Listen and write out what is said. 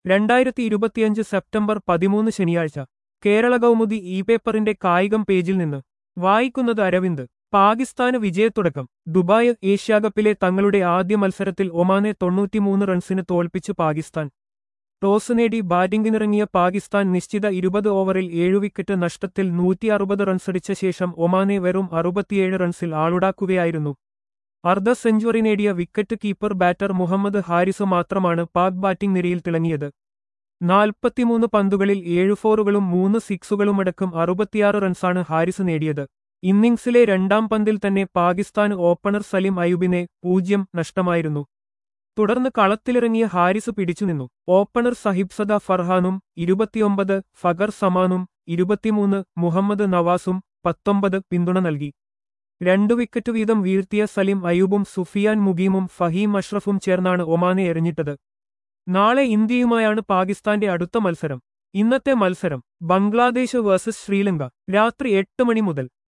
രണ്ടായിരത്തി ഇരുപത്തിയഞ്ച് സെപ്റ്റംബർ പതിമൂന്ന് ശനിയാഴ്ച കേരള കൗമുദി ഇ പേപ്പറിന്റെ കായികം പേജിൽ നിന്ന് വായിക്കുന്നത് അരവിന്ദ് പാകിസ്ഥാന് വിജയത്തുടക്കം ദുബായ് ഏഷ്യാകപ്പിലെ തങ്ങളുടെ ആദ്യ മത്സരത്തിൽ ഒമാനെ തൊണ്ണൂറ്റിമൂന്ന് റൺസിന് തോൽപ്പിച്ച് പാകിസ്ഥാൻ ടോസ് നേടി ബാറ്റിംഗിനിറങ്ങിയ പാകിസ്ഥാൻ നിശ്ചിത ഇരുപത് ഓവറിൽ ഏഴു വിക്കറ്റ് നഷ്ടത്തിൽ നൂറ്റി അറുപത് റൺസടിച്ച ശേഷം ഒമാനെ വെറും അറുപത്തിയേഴ് റൺസിൽ ആളുടാക്കുകയായിരുന്നു അർദ്ധ സെഞ്ചുറി നേടിയ wicket keeper batter Muhammad Haris മാത്രമാണ് പാക് ബാറ്റിംഗ് നിരയിൽ തിളങ്ങിയത് നാൽപ്പത്തിമൂന്ന് പന്തുകളിൽ ഏഴു ഫോറുകളും മൂന്ന് സിക്സുകളുമടക്കം അറുപത്തിയാറ് റൺസാണ് ഹാരിസ് നേടിയത് ഇന്നിംഗ്സിലെ രണ്ടാം പന്തിൽ തന്നെ പാകിസ്ഥാൻ ഓപ്പണർ സലിം അയൂബിനെ പൂജ്യം നഷ്ടമായിരുന്നു തുടർന്ന് കളത്തിലിറങ്ങിയ ഹാരിസ് പിടിച്ചുനിന്നു ഓപ്പണർ സഹിബ്സദ ഫർഹാനും ഇരുപത്തിയൊമ്പത് ഫഗർ സമാനും ഇരുപത്തിമൂന്ന് മുഹമ്മദ് നവാസും പത്തൊമ്പത് പിന്തുണ നൽകി രണ്ടു വിക്കറ്റ് വീതം വീഴ്ത്തിയ സലിം അയൂബും സുഫിയാൻ മുഗീമും ഫഹീം അഷ്റഫും ചേർന്നാണ് ഒമാനെ എറിഞ്ഞിട്ടത് നാളെ ഇന്ത്യയുമായാണ് പാകിസ്ഥാന്റെ അടുത്ത മത്സരം ഇന്നത്തെ മത്സരം ബംഗ്ലാദേശ് വേഴ്സസ് ശ്രീലങ്ക രാത്രി എട്ട് മണി മുതൽ